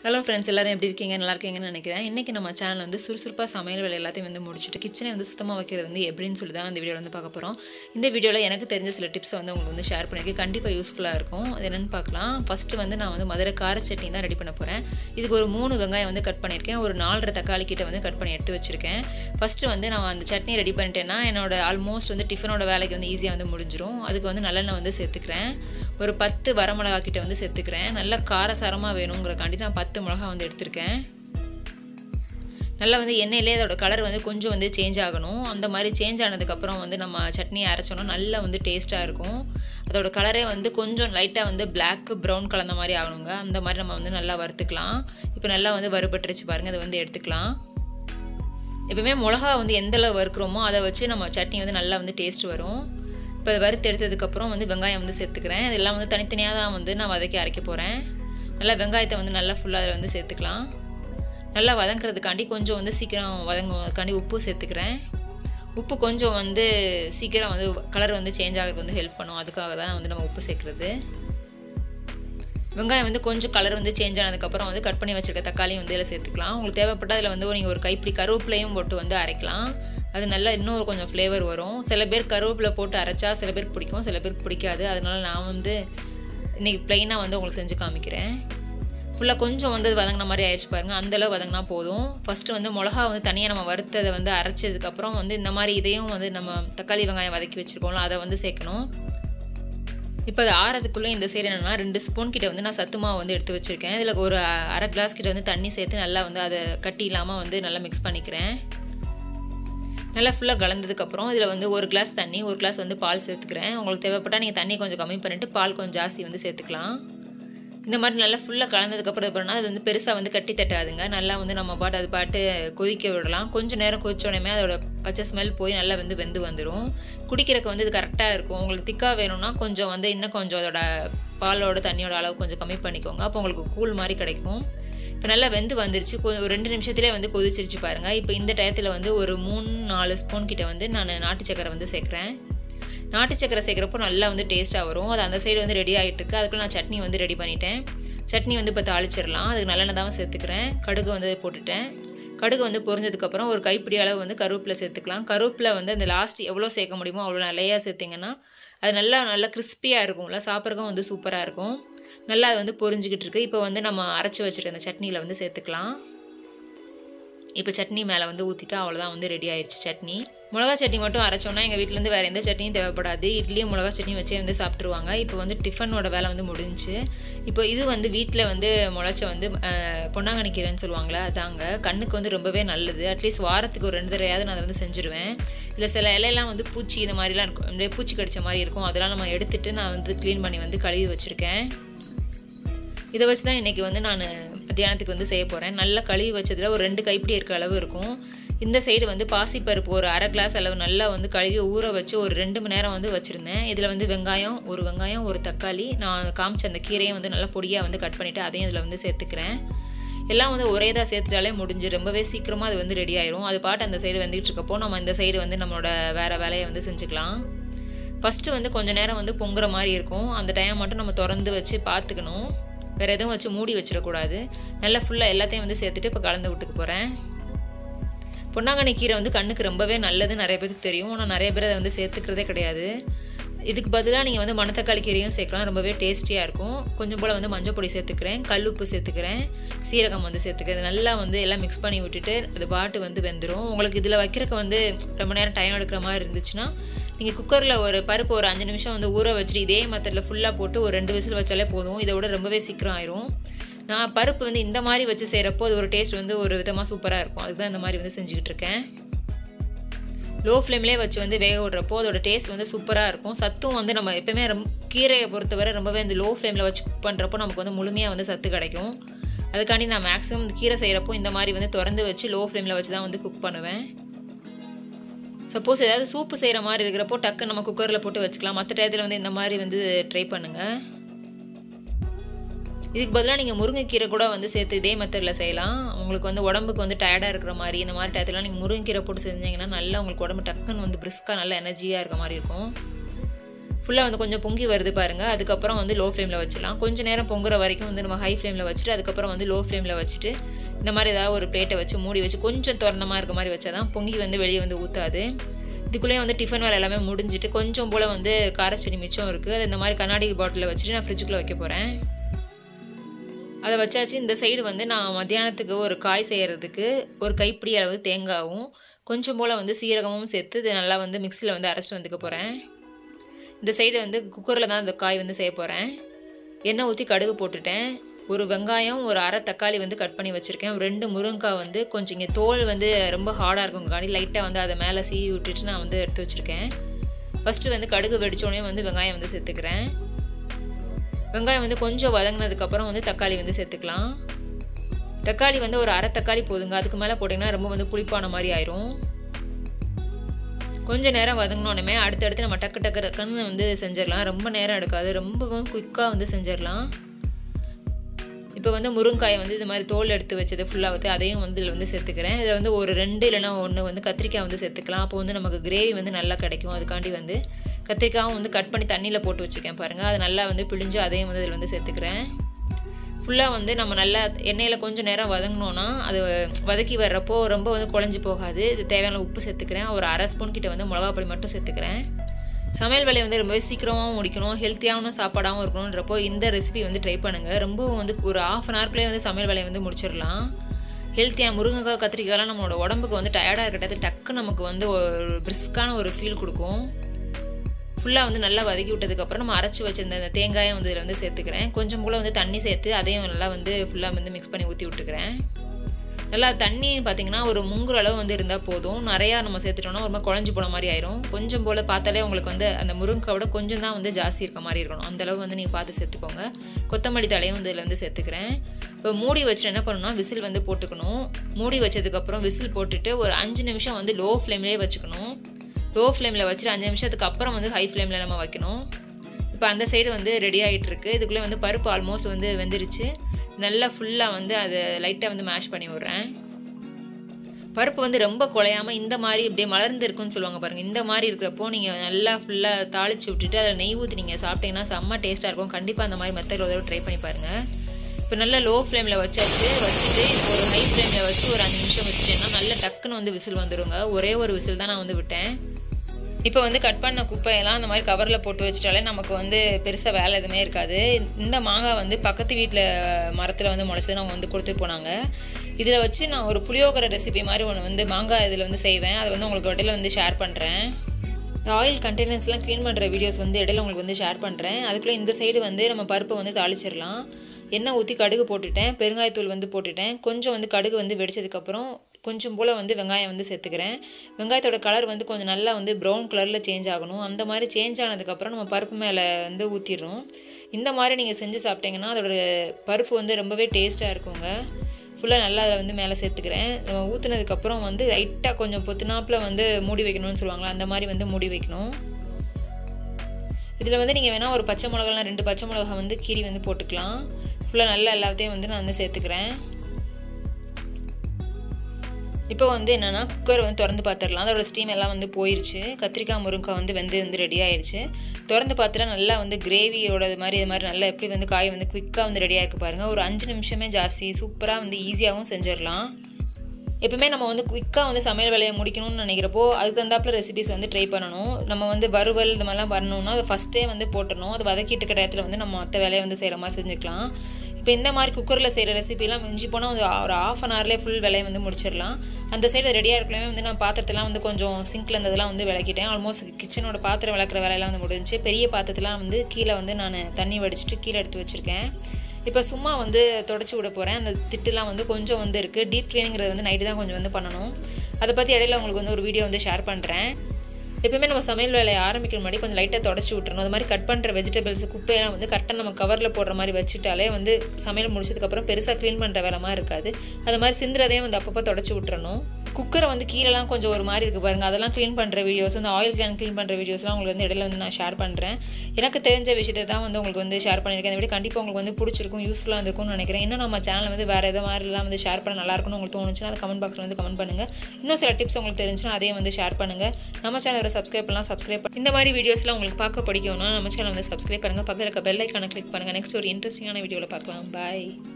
hello friends எல்லாரும் எப்படி இருக்கீங்க நல்லா இருக்கீங்கன்னு நினைக்கிறேன் இன்றைக்கி நம்ம சேனல் வந்து சுறுசுறுப்பாக சமையல் வேலை எல்லாத்தையும் வந்து முடிச்சுட்டு கிச்சனை வந்து சுத்தமாக வைக்கிறது வந்து எப்படின்னு சொல்லி தான் இந்த வீடியோவில் வந்து பார்க்க போகிறோம் இந்த வீடியோவில் எனக்கு தெரிஞ்ச சில டிப்ஸை வந்து உங்களுக்கு வந்து ஷேர் பண்ணியிருக்கேன் கண்டிப்பாக யூஸ்ஃபுல்லாக இருக்கும் அது என்னென்னு பார்க்கலாம் ஃபஸ்ட்டு வந்து நான் வந்து மதுரை கார சட்னி தான் ரெடி பண்ண போகிறேன் இதுக்கு ஒரு மூணு வெங்காயம் வந்து கட் பண்ணியிருக்கேன் ஒரு நாலரை தக்காளி கிட்ட வந்து கட் பண்ணி எடுத்து வச்சுருக்கேன் ஃபஸ்ட்டு வந்து நான் அந்த சட்னி ரெடி பண்ணிட்டேன்னா என்னோட ஆல்மோஸ்ட் வந்து டிஃபனோட வேலைக்கு வந்து ஈஸியாக வந்து முடிஞ்சிரும் அதுக்கு வந்து நல்லெண்ணெய் வந்து சேர்த்துக்கிறேன் ஒரு பத்து வரமிளகா கிட்ட வந்து சேர்த்துக்கிறேன் நல்லா காரசாரமாக வேணுங்கிறக்காண்டி நான் பத்து மிளகா வந்து எடுத்திருக்கேன் நல்லா வந்து எண்ணெயிலே அதோட கலர் வந்து கொஞ்சம் வந்து சேஞ்ச் ஆகணும் அந்த மாதிரி சேஞ்ச் ஆனதுக்கப்புறம் வந்து நம்ம சட்னி அரைச்சோன்னா நல்லா வந்து டேஸ்ட்டாக இருக்கும் அதோட கலரே வந்து கொஞ்சம் லைட்டாக வந்து பிளாக் ப்ரௌன் கலந்த மாதிரி ஆகணுங்க அந்த மாதிரி நம்ம வந்து நல்லா வறுத்துக்கலாம் இப்போ நல்லா வந்து வறுபட்டுருச்சு பாருங்கள் அதை வந்து எடுத்துக்கலாம் எப்பவுமே மிளகா வந்து எந்த அளவு வறுக்கிறோமோ அதை வச்சு நம்ம சட்னி வந்து நல்லா வந்து டேஸ்ட் வரும் இப்போ அதை வறுத்து எடுத்ததுக்கப்புறம் வந்து வெங்காயம் வந்து சேர்த்துக்கிறேன் இதெல்லாம் வந்து தனித்தனியாக தான் வந்து நான் வதக்கி அரைக்க போகிறேன் நல்லா வெங்காயத்தை வந்து நல்லா ஃபுல்லாக அதில் வந்து சேர்த்துக்கலாம் நல்லா வதங்குறதுக்காண்டி கொஞ்சம் வந்து சீக்கிரம் வதங்குறதுக்காண்டி உப்பு சேர்த்துக்கிறேன் உப்பு கொஞ்சம் வந்து சீக்கிரம் வந்து கலர் வந்து சேஞ்ச் ஆகிறது வந்து ஹெல்ப் பண்ணும் அதுக்காக தான் வந்து நம்ம உப்பு சேர்க்குறது வெங்காயம் வந்து கொஞ்சம் கலர் வந்து சேஞ்ச் ஆனதுக்கப்புறம் வந்து கட் பண்ணி வச்சுருக்க தக்காளியும் வந்து இதில் சேர்த்துக்கலாம் உங்களுக்கு தேவைப்பட்டால் அதில் வந்து நீங்கள் ஒரு கைப்பிடி கருவேப்பிலையும் போட்டு வந்து அரைக்கலாம் அது நல்லா இன்னும் கொஞ்சம் ஃப்ளேவர் வரும் சில பேர் கருவேப்பிலை போட்டு அரைச்சா சில பேருக்கு பிடிக்கும் சில பேருக்கு பிடிக்காது அதனால நான் வந்து இன்றைக்கி ப்ளைனாக வந்து உங்களுக்கு செஞ்சு காமிக்கிறேன் ஃபுல்லாக கொஞ்சம் வந்து அது வதங்கின மாதிரி ஆயிடுச்சு பாருங்கள் அந்தளவு வதங்கினா போதும் ஃபஸ்ட்டு வந்து மிளகா வந்து தனியாக நம்ம வறுத்ததை வந்து அரைச்சதுக்கப்புறம் வந்து இந்த மாதிரி இதையும் வந்து நம்ம தக்காளி வெங்காயம் வதக்கி வச்சுருக்கோம்ல அதை வந்து சேர்க்கணும் இப்போ அது ஆறதுக்குள்ளே இந்த சைடு என்னென்னா ரெண்டு ஸ்பூன் கிட்ட வந்து நான் சத்து மாவு வந்து எடுத்து வச்சுருக்கேன் இதில் ஒரு அரை கிளாஸ் கிட்ட வந்து தண்ணி சேர்த்து நல்லா வந்து அதை கட்டி இல்லாமல் வந்து நல்லா மிக்ஸ் பண்ணிக்கிறேன் நல்லா ஃபுல்லாக கலந்ததுக்கப்புறம் இதில் வந்து ஒரு கிளாஸ் தண்ணி ஒரு கிளாஸ் வந்து பால் சேர்த்துக்கிறேன் உங்களுக்கு தேவைப்பட்டால் நீங்கள் தண்ணி கொஞ்சம் கம்மி பண்ணிவிட்டு பால் கொஞ்சம் ஜாஸ்தி வந்து சேர்த்துக்கலாம் இந்த மாதிரி நல்லா ஃபுல்லாக கலந்ததுக்கப்புறம் அப்புறம்னா அது வந்து பெருசாக வந்து கட்டி தட்டாதுங்க நல்லா வந்து நம்ம பாட்டு அது பாட்டு கொதிக்க விடலாம் கொஞ்சம் நேரம் கொதிச்சோடனே அதோட பச்சை ஸ்மெல் போய் நல்லா வந்து வெந்து வந்துடும் குடிக்கிறதுக்கு வந்து இது கரெக்டாக இருக்கும் உங்களுக்கு திக்காக வேணும்னா கொஞ்சம் வந்து இன்னும் கொஞ்சம் அதோட பாலோட தண்ணியோட அளவு கொஞ்சம் கம்மி பண்ணிக்கோங்க அப்போ உங்களுக்கு கூழ் மாதிரி கிடைக்கும் இப்போ நல்லா வெந்து வந்துருச்சு ஒரு ரெண்டு நிமிஷத்துலேயே வந்து கொதிச்சிருச்சு பாருங்கள் இப்போ இந்த டயத்தில் வந்து ஒரு மூணு நாலு ஸ்பூன் கிட்ட வந்து நான் நாட்டு சக்கரை வந்து சேர்க்குறேன் நாட்டு சக்கரை சேர்க்குறப்போ நல்லா வந்து டேஸ்ட்டாக வரும் அது அந்த சைடு வந்து ரெடி ஆகிட்டு இருக்கு அதுக்குள்ள நான் சட்னி வந்து ரெடி பண்ணிட்டேன் சட்னி வந்து இப்போ தாளிச்சிடலாம் அதுக்கு நல்லெண்ணெய் தான் சேர்த்துக்கிறேன் கடுகு வந்து போட்டுட்டேன் கடுகு வந்து பொரிஞ்சதுக்கப்புறம் ஒரு கைப்பிடி அளவு வந்து கருவேப்பிலை சேர்த்துக்கலாம் கருவேப்பிலை வந்து அந்த லாஸ்ட் எவ்வளோ சேர்க்க முடியுமோ அவ்வளோ நிறையா சேர்த்திங்கன்னா அது நல்லா நல்லா கிறிஸ்பியாக இருக்கும்ல சாப்பிட்றதுக்கும் வந்து சூப்பராக இருக்கும் நல்லா அது வந்து பொரிஞ்சிக்கிட்டு இருக்கு இப்போ வந்து நம்ம அரைச்சி வச்சுட்டு அந்த சட்னியில் வந்து சேர்த்துக்கலாம் இப்போ சட்னி மேலே வந்து ஊற்றிட்டு அவ்வளோதான் வந்து ரெடி ஆயிடுச்சு சட்னி மிளகா சட்னி மட்டும் அரைச்சோன்னா எங்கள் வீட்டிலேருந்து வேறு எந்த சட்னியும் தேவைப்படாது இட்லியும் மிளகா சட்னி வச்சே வந்து சாப்பிட்ருவாங்க இப்போ வந்து டிஃபனோட வேலை வந்து முடிஞ்சுச்சு இப்போ இது வந்து வீட்டில் வந்து முளைச்ச வந்து பொன்னாங்கண்ணி கீரைன்னு சொல்லுவாங்களே அதாங்க கண்ணுக்கு வந்து ரொம்பவே நல்லது அட்லீஸ்ட் வாரத்துக்கு ஒரு ரெண்டு தடவையாவது நான் அதை வந்து செஞ்சுருவேன் இல்லை சில இலையெல்லாம் வந்து பூச்சி இந்த மாதிரிலாம் இருக்கும் அப்படியே பூச்சி கடிச்ச மாதிரி இருக்கும் அதெல்லாம் நம்ம எடுத்துகிட்டு நான் வந்து க்ளீன் பண்ணி வந்து கழுவி வச்சுருக்கேன் இதை வச்சு தான் இன்றைக்கி வந்து நான் மத்தியானத்துக்கு வந்து செய்ய போகிறேன் நல்லா கழுவி வச்சதில் ஒரு ரெண்டு கைப்பிடி இருக்க அளவு இருக்கும் இந்த சைடு வந்து பாசிப்பருப்பு ஒரு அரை கிளாஸ் அளவு நல்லா வந்து கழுவி ஊற வச்சு ஒரு ரெண்டு மணி நேரம் வந்து வச்சுருந்தேன் இதில் வந்து வெங்காயம் ஒரு வெங்காயம் ஒரு தக்காளி நான் காமிச்ச அந்த கீரையும் வந்து நல்லா பொடியாக வந்து கட் பண்ணிவிட்டு அதையும் இதில் வந்து சேர்த்துக்கிறேன் எல்லாம் வந்து ஒரே தான் சேர்த்துட்டாலே முடிஞ்சு ரொம்பவே சீக்கிரமாக அது வந்து ரெடி ஆயிரும் அது பாட்டு அந்த சைடு வந்துகிட்டு இருக்கப்போ நம்ம இந்த சைடு வந்து நம்மளோட வேறு வேலையை வந்து செஞ்சுக்கலாம் ஃபஸ்ட்டு வந்து கொஞ்சம் நேரம் வந்து பொங்குற மாதிரி இருக்கும் அந்த டைம் மட்டும் நம்ம திறந்து வச்சு பார்த்துக்கணும் வேறு எதுவும் வச்சு மூடி வச்சிடக்கூடாது நல்லா ஃபுல்லாக எல்லாத்தையும் வந்து சேர்த்துட்டு இப்போ கலந்து விட்டுக்க போகிறேன் பொன்னாங்கண்ணி கீரை வந்து கண்ணுக்கு ரொம்பவே நல்லது நிறைய பேருக்கு தெரியும் ஆனால் நிறைய பேர் அதை வந்து சேர்த்துக்கிறதே கிடையாது இதுக்கு பதிலாக நீங்கள் வந்து மணத்தக்காளி கீரையும் சேர்க்கலாம் ரொம்பவே டேஸ்டியாக இருக்கும் கொஞ்சம் போல் வந்து மஞ்சள் பொடி சேர்த்துக்கிறேன் கல் உப்பு சேர்த்துக்கிறேன் சீரகம் வந்து சேர்த்துக்கிறேன் நல்லா வந்து எல்லாம் மிக்ஸ் பண்ணி விட்டுட்டு அது பாட்டு வந்து வெந்துடும் உங்களுக்கு இதில் வைக்கிறக்கு வந்து ரொம்ப நேரம் டைம் எடுக்கிற மாதிரி இருந்துச்சுன்னா நீங்கள் குக்கரில் ஒரு பருப்பு ஒரு அஞ்சு நிமிஷம் வந்து ஊற வச்சுட்டு இதே மெத்தடில் ஃபுல்லாக போட்டு ஒரு ரெண்டு விசில் வச்சாலே போதும் இதை விட ரொம்பவே சீக்கிரம் ஆயிரும் நான் பருப்பு வந்து இந்த மாதிரி வச்சு செய்கிறப்போ அது ஒரு டேஸ்ட் வந்து ஒரு விதமாக சூப்பராக இருக்கும் அதுக்கு தான் இந்த மாதிரி வந்து செஞ்சுக்கிட்டு இருக்கேன் லோ ஃப்ளேம்லேயே வச்சு வந்து வேக விடுறப்போ அதோட டேஸ்ட் வந்து சூப்பராக இருக்கும் சத்தும் வந்து நம்ம எப்போவுமே ரொம்ப கீரையை பொறுத்தவரை ரொம்பவே இந்த லோ ஃப்ளேமில் வச்சு குக் பண்ணுறப்போ நமக்கு வந்து முழுமையாக வந்து சத்து கிடைக்கும் அதுக்காண்டி நான் மேக்ஸிமம் இந்த கீரை செய்கிறப்போ இந்த மாதிரி வந்து திறந்து வச்சு லோ ஃப்ளேமில் வச்சு தான் வந்து குக் பண்ணுவேன் சப்போஸ் ஏதாவது சூப்பு செய்கிற மாதிரி இருக்கிறப்போ டக்கு நம்ம குக்கரில் போட்டு வச்சுக்கலாம் மற்ற டயத்தில் வந்து இந்த மாதிரி வந்து ட்ரை பண்ணுங்கள் இதுக்கு பதிலாக நீங்கள் முருங்கைக்கீரை கூட வந்து சேர்த்து இதே மெத்தடில் செய்யலாம் உங்களுக்கு வந்து உடம்புக்கு வந்து டயர்டாக இருக்கிற மாதிரி இந்த மாதிரி டயத்துலாம் நீங்கள் முருங்கைக்கீரை போட்டு செஞ்சீங்கன்னா நல்லா உங்களுக்கு உடம்பு டக்குன்னு வந்து பிரிஸ்காக நல்லா எனர்ஜியாக இருக்க மாதிரி இருக்கும் ஃபுல்லாக வந்து கொஞ்சம் பொங்கி வருது பாருங்கள் அதுக்கப்புறம் வந்து லோ ஃப்ளேமில் வச்சிடலாம் கொஞ்சம் நேரம் பொங்குற வரைக்கும் வந்து நம்ம ஹை ஃப்ளேமில் வச்சுட்டு அதுக்கப்புறம் வந்து லோ ஃப்ளேமில் வச்சுட்டு இந்த மாதிரி ஏதாவது ஒரு பிளேட்டை வச்சு மூடி வச்சு கொஞ்சம் திறந்தமாக இருக்க மாதிரி வச்சா தான் பொங்கி வந்து வெளியே வந்து ஊற்றாது இதுக்குள்ளேயே வந்து டிஃபன் வேலை எல்லாமே முடிஞ்சிட்டு கொஞ்சம் போல் வந்து காரச்செடி மிச்சம் இருக்குது அது இந்த மாதிரி கண்ணாடி பாட்டிலில் வச்சுட்டு நான் ஃப்ரிட்ஜுக்குள்ளே வைக்க போகிறேன் அதை வச்சாச்சு இந்த சைடு வந்து நான் மத்தியானத்துக்கு ஒரு காய் செய்கிறதுக்கு ஒரு கைப்பிடி அளவு தேங்காவும் கொஞ்சம் போல் வந்து சீரகமும் சேர்த்து இது நல்லா வந்து மிக்சியில் வந்து அரைச்சிட்டு வந்துக்க போகிறேன் இந்த சைடு வந்து குக்கரில் தான் இந்த காய் வந்து செய்ய போகிறேன் எண்ணெய் ஊற்றி கடுகு போட்டுட்டேன் ஒரு வெங்காயம் ஒரு அரை தக்காளி வந்து கட் பண்ணி வச்சுருக்கேன் ரெண்டு முருங்காய் வந்து கொஞ்சம் இங்கே தோல் வந்து ரொம்ப ஹார்டாக இருக்குங்காண்டி லைட்டாக வந்து அதை மேலே சீவி விட்டுட்டு நான் வந்து எடுத்து வச்சுருக்கேன் ஃபஸ்ட்டு வந்து கடுகு வெடித்தோடனே வந்து வெங்காயம் வந்து சேர்த்துக்கிறேன் வெங்காயம் வந்து கொஞ்சம் வதங்கினதுக்கப்புறம் வந்து தக்காளி வந்து சேர்த்துக்கலாம் தக்காளி வந்து ஒரு அரை தக்காளி போதுங்க அதுக்கு மேலே போட்டிங்கன்னா ரொம்ப வந்து புளிப்பான மாதிரி ஆயிரும் கொஞ்சம் நேரம் வதங்கினோடனே அடுத்தடுத்து நம்ம டக்கு டக்கு டக்குன்னு வந்து செஞ்சிடலாம் ரொம்ப நேரம் எடுக்காது ரொம்பவும் குயிக்காக வந்து செஞ்சிடலாம் இப்போ வந்து முருங்காயை வந்து இது மாதிரி தோல் எடுத்து வச்சது ஃபுல்லாக வந்து அதையும் வந்து இதில் வந்து சேர்த்துக்கிறேன் இதில் வந்து ஒரு ரெண்டு இல்லைனா ஒன்று வந்து கத்திரிக்காய் வந்து சேர்த்துக்கலாம் அப்போ வந்து நமக்கு கிரேவி வந்து நல்லா கிடைக்கும் அதுக்காண்டி வந்து கத்திரிக்காயும் வந்து கட் பண்ணி தண்ணியில் போட்டு வச்சுருக்கேன் பாருங்கள் அதை நல்லா வந்து பிழிஞ்சு அதையும் வந்து இதில் வந்து சேர்த்துக்கிறேன் ஃபுல்லாக வந்து நம்ம நல்லா எண்ணெயில் கொஞ்சம் நேரம் வதங்கினோன்னா அது வதக்கி வர்றப்போ ரொம்ப வந்து குழஞ்சி போகாது இது தேவையான உப்பு சேர்த்துக்கிறேன் ஒரு அரை ஸ்பூன் கிட்ட வந்து மிளகாப்பொடி மட்டும் சேர்த்துக்கிறேன் சமையல் வேலையை வந்து ரொம்பவே சீக்கிரமாகவும் முடிக்கணும் ஹெல்த்தியாகவும் சாப்பாடாகவும் இருக்கணுன்றப்போ இந்த ரெசிபி வந்து ட்ரை பண்ணுங்கள் ரொம்பவும் வந்து ஒரு ஆஃப் அன் ஹவர்க்குள்ளே வந்து சமையல் வேலையை வந்து முடிச்சிடலாம் ஹெல்த்தியாக முருங்கைக்காய் கத்திரிக்காய்லாம் நம்மளோட உடம்புக்கு வந்து டயர்டாக இருக்கிறது டக்கு நமக்கு வந்து ஒரு பிரிஸ்கான ஒரு ஃபீல் கொடுக்கும் ஃபுல்லாக வந்து நல்லா வதக்கி விட்டதுக்கப்புறம் நம்ம அரைச்சி வச்சிருந்த அந்த தேங்காயை வந்து இதில் வந்து சேர்த்துக்கிறேன் கொஞ்சம் போல் வந்து தண்ணி சேர்த்து அதையும் நல்லா வந்து ஃபுல்லாக வந்து மிக்ஸ் பண்ணி ஊற்றி விட்டுக்கிறேன் நல்லா தண்ணி பார்த்திங்கன்னா ஒரு முங்குற அளவு வந்து இருந்தால் போதும் நிறையா நம்ம சேர்த்துட்டோம்னா ஒரு மாதிரி குழஞ்சி போன மாதிரி ஆயிரும் கொஞ்சம் போல் பார்த்தாலே உங்களுக்கு வந்து அந்த முருங்கையோட கொஞ்சம் தான் வந்து ஜாஸ்தி இருக்க மாதிரி இருக்கணும் அந்த அளவு வந்து நீங்கள் பார்த்து சேர்த்துக்கோங்க கொத்தமல்லி தலையும் வந்து இதில் வந்து சேர்த்துக்கிறேன் இப்போ மூடி வச்சுட்டு என்ன பண்ணணும்னா விசில் வந்து போட்டுக்கணும் மூடி வச்சதுக்கப்புறம் விசில் போட்டுட்டு ஒரு அஞ்சு நிமிஷம் வந்து லோ ஃப்ளேம்லேயே வச்சுக்கணும் லோ ஃப்ளேமில் வச்சுட்டு அஞ்சு நிமிஷத்துக்கு அப்புறம் வந்து ஹை ஃப்ளேமில் நம்ம வைக்கணும் இப்போ அந்த சைடு வந்து ரெடி ஆகிட்டு இருக்கு இதுக்குள்ளே வந்து பருப்பு ஆல்மோஸ்ட் வந்து வெந்துருச்சு நல்லா ஃபுல்லாக வந்து அதை லைட்டாக வந்து மேஷ் பண்ணி விட்றேன் பருப்பு வந்து ரொம்ப குலையாமல் இந்த மாதிரி இப்படியே மலர்ந்து இருக்குன்னு சொல்லுவாங்க பாருங்கள் இந்த மாதிரி இருக்கிறப்போ நீங்கள் நல்லா ஃபுல்லாக தாளித்து விட்டுட்டு அதில் நெய் ஊற்றி நீங்கள் சாப்பிட்டீங்கன்னா செம்ம டேஸ்ட்டாக இருக்கும் கண்டிப்பாக அந்த மாதிரி மெத்தட் ஒரு தடவை ட்ரை பண்ணி பாருங்கள் இப்போ நல்லா லோ ஃப்ளேமில் வச்சாச்சு வச்சுட்டு ஒரு ஹை ஃப்ளேமில் வச்சு ஒரு அஞ்சு நிமிஷம் வச்சுட்டேன்னா நல்ல டக்குன்னு வந்து விசில் வந்துடுங்க ஒரே ஒரு விசில் தான் நான் வந்து விட்டேன் இப்போ வந்து கட் பண்ண குப்பையெல்லாம் அந்த மாதிரி கவரில் போட்டு வச்சிட்டாலே நமக்கு வந்து பெருசாக வேலை எதுவுமே இருக்காது இந்த மாங்காய் வந்து பக்கத்து வீட்டில் மரத்தில் வந்து முளைச்சது அவங்க வந்து கொடுத்துட்டு போனாங்க இதில் வச்சு நான் ஒரு புளியோகரை ரெசிபி மாதிரி ஒன்று வந்து மாங்காய் இதில் வந்து செய்வேன் அதை வந்து உங்களுக்கு இடையில வந்து ஷேர் பண்ணுறேன் ஆயில் கண்டெய்னர்ஸ்லாம் க்ளீன் பண்ணுற வீடியோஸ் வந்து இடையில உங்களுக்கு வந்து ஷேர் பண்ணுறேன் அதுக்குள்ளே இந்த சைடு வந்து நம்ம பருப்பை வந்து தாளிச்சிடலாம் எண்ணெய் ஊற்றி கடுகு போட்டுட்டேன் பெருங்காயத்தூள் வந்து போட்டுட்டேன் கொஞ்சம் வந்து கடுகு வந்து வெடிச்சதுக்கப்புறம் கொஞ்சம் போல் வந்து வெங்காயம் வந்து சேர்த்துக்கிறேன் வெங்காயத்தோட கலர் வந்து கொஞ்சம் நல்லா வந்து ப்ரௌன் கலரில் சேஞ்ச் ஆகணும் அந்த மாதிரி சேஞ்ச் ஆனதுக்கப்புறம் நம்ம பருப்பு மேலே வந்து ஊற்றிடுறோம் இந்த மாதிரி நீங்கள் செஞ்சு சாப்பிட்டீங்கன்னா அதோட பருப்பு வந்து ரொம்பவே டேஸ்ட்டாக இருக்குங்க ஃபுல்லாக நல்லா அதில் வந்து மேலே சேர்த்துக்கிறேன் நம்ம ஊற்றுனதுக்கப்புறம் வந்து லைட்டாக கொஞ்சம் பொத்துனாப்பில் வந்து மூடி வைக்கணும்னு சொல்லுவாங்களா அந்த மாதிரி வந்து மூடி வைக்கணும் இதில் வந்து நீங்கள் வேணால் ஒரு பச்சை மிளகாலாம் ரெண்டு பச்சை மிளகா வந்து கீரி வந்து போட்டுக்கலாம் ஃபுல்லாக நல்லா எல்லாத்தையும் வந்து நான் வந்து சேர்த்துக்கிறேன் இப்போ வந்து என்னென்னா குக்கர் வந்து திறந்து பார்த்துடலாம் அதோட ஸ்டீம் எல்லாம் வந்து போயிடுச்சு கத்திரிக்காய் முருங்காய் வந்து வெந்து வந்து ரெடி ஆயிடுச்சு திறந்து பார்த்துட்டா நல்லா வந்து கிரேவியோட இது மாதிரி இது மாதிரி நல்லா எப்படி வந்து காய் வந்து குயிக்காக வந்து ரெடியாக இருக்குது பாருங்கள் ஒரு அஞ்சு நிமிஷமே ஜாஸ்தி சூப்பராக வந்து ஈஸியாகவும் செஞ்சிடலாம் எப்பவுமே நம்ம வந்து குயிக்காக வந்து சமையல் வேலையை முடிக்கணும்னு நினைக்கிறப்போ அதுக்கு தந்தாப்புல ரெசிபிஸ் வந்து ட்ரை பண்ணணும் நம்ம வந்து வறுவல் இந்த மாதிரிலாம் வரணும்னா அதை ஃபஸ்ட்டே வந்து போட்டணும் அது வதக்கிட்டு இருக்கிற இடத்துல வந்து நம்ம மற்ற வேலையை வந்து செய்கிற மாதிரி செஞ்சுக்கலாம் இப்போ இந்த மாதிரி குக்கரில் செய்கிற ரெசிபிலாம் மிஞ்சி போனால் வந்து ஒரு ஆஃப் அன் ஹவர்லேயே ஃபுல் வேலையை வந்து முடிச்சிடலாம் அந்த சைடு ரெடியாக இருக்கலாமே வந்து நான் பாத்திரத்தெல்லாம் வந்து கொஞ்சம் சிங்க்கில் இருந்ததெல்லாம் வந்து விளக்கிட்டேன் ஆல்மோஸ்ட் கிச்சனோட பாத்திரம் விளக்குற வேலையெல்லாம் வந்து முடிஞ்சுச்சு பெரிய பாத்திரத்தெல்லாம் வந்து கீழே வந்து நான் தண்ணி வடிச்சிட்டு கீழே எடுத்து வச்சுருக்கேன் இப்போ சும்மா வந்து தொடச்சி விட போகிறேன் அந்த திட்டுலாம் வந்து கொஞ்சம் வந்து இருக்குது டீப் க்ளீனிங்கிறது வந்து நைட்டு தான் கொஞ்சம் வந்து பண்ணணும் அதை பற்றி இடையில உங்களுக்கு வந்து ஒரு வீடியோ வந்து ஷேர் பண்ணுறேன் எப்பவுமே நம்ம சமையல் வேலையை ஆரம்பிக்கிற முன்னாடி கொஞ்சம் லைட்டாக தொடச்சி விட்டுறணும் அது மாதிரி கட் பண்ணுற வெஜிடபிள்ஸ் குப்பையெல்லாம் வந்து கரெக்டாக நம்ம கவரில் போடுற மாதிரி வச்சுட்டாலே வந்து சமையல் முடிச்சதுக்கப்புறம் பெருசாக க்ளீன் பண்ணுற வேலை மாதிரி இருக்காது அது மாதிரி சிந்துறதையும் வந்து அப்பப்போ தொடச்சி விட்டுறணும் குக்கரை வந்து கீழெல்லாம் கொஞ்சம் ஒரு மாதிரி இருக்குது பாருங்கள் அதெல்லாம் க்ளீன் பண்ணுற வீடியோஸ் இந்த ஆயில் கேன் க்ளீன் பண்ணுற வீடியோஸ்லாம் உங்களுக்கு வந்து இடையில வந்து நான் ஷேர் பண்ணுறேன் எனக்கு தெரிஞ்ச விஷயத்தை தான் வந்து உங்களுக்கு வந்து ஷேர் பண்ணியிருக்கேன் இந்த வீடியோ கண்டிப்பாக உங்களுக்கு வந்து பிடிச்சிருக்கும் யூஸ்ஃபுல்லாக இருந்திருக்கும்னு நினைக்கிறேன் இன்னும் நம்ம சேனல் வந்து வேறு எதாவது மாதிரிலாம் வந்து ஷேர் பண்ண நல்லா இருக்கும்னு உங்களுக்கு தோணுச்சுன்னா அது கமெண்ட் பாக்ஸில் வந்து கமெண்ட் பண்ணுங்கள் இன்னும் சில டிப்ஸ் உங்களுக்கு தெரிஞ்சுன்னா அதையும் வந்து ஷேர் பண்ணுங்கள் நம்ம சேனல் சப்ஸ்கிரைப் பண்ணலாம் சப்ஸ்கிரைப் இந்த மாதிரி வீடியோஸ்லாம் உங்களுக்கு பார்க்க பிடிக்கும்னா நம்ம சேனல் வந்து சப்ஸ்கிரைப் பண்ணுங்கள் பக்கத்தில் இருக்க பெல் ஐக்கானை கிளிக் பண்ணுங்கள் நெக்ஸ்ட் ஒரு இன்ட்ரெஸ்டிங்கான வீடியோவில் பார்க்கலாம் பாய்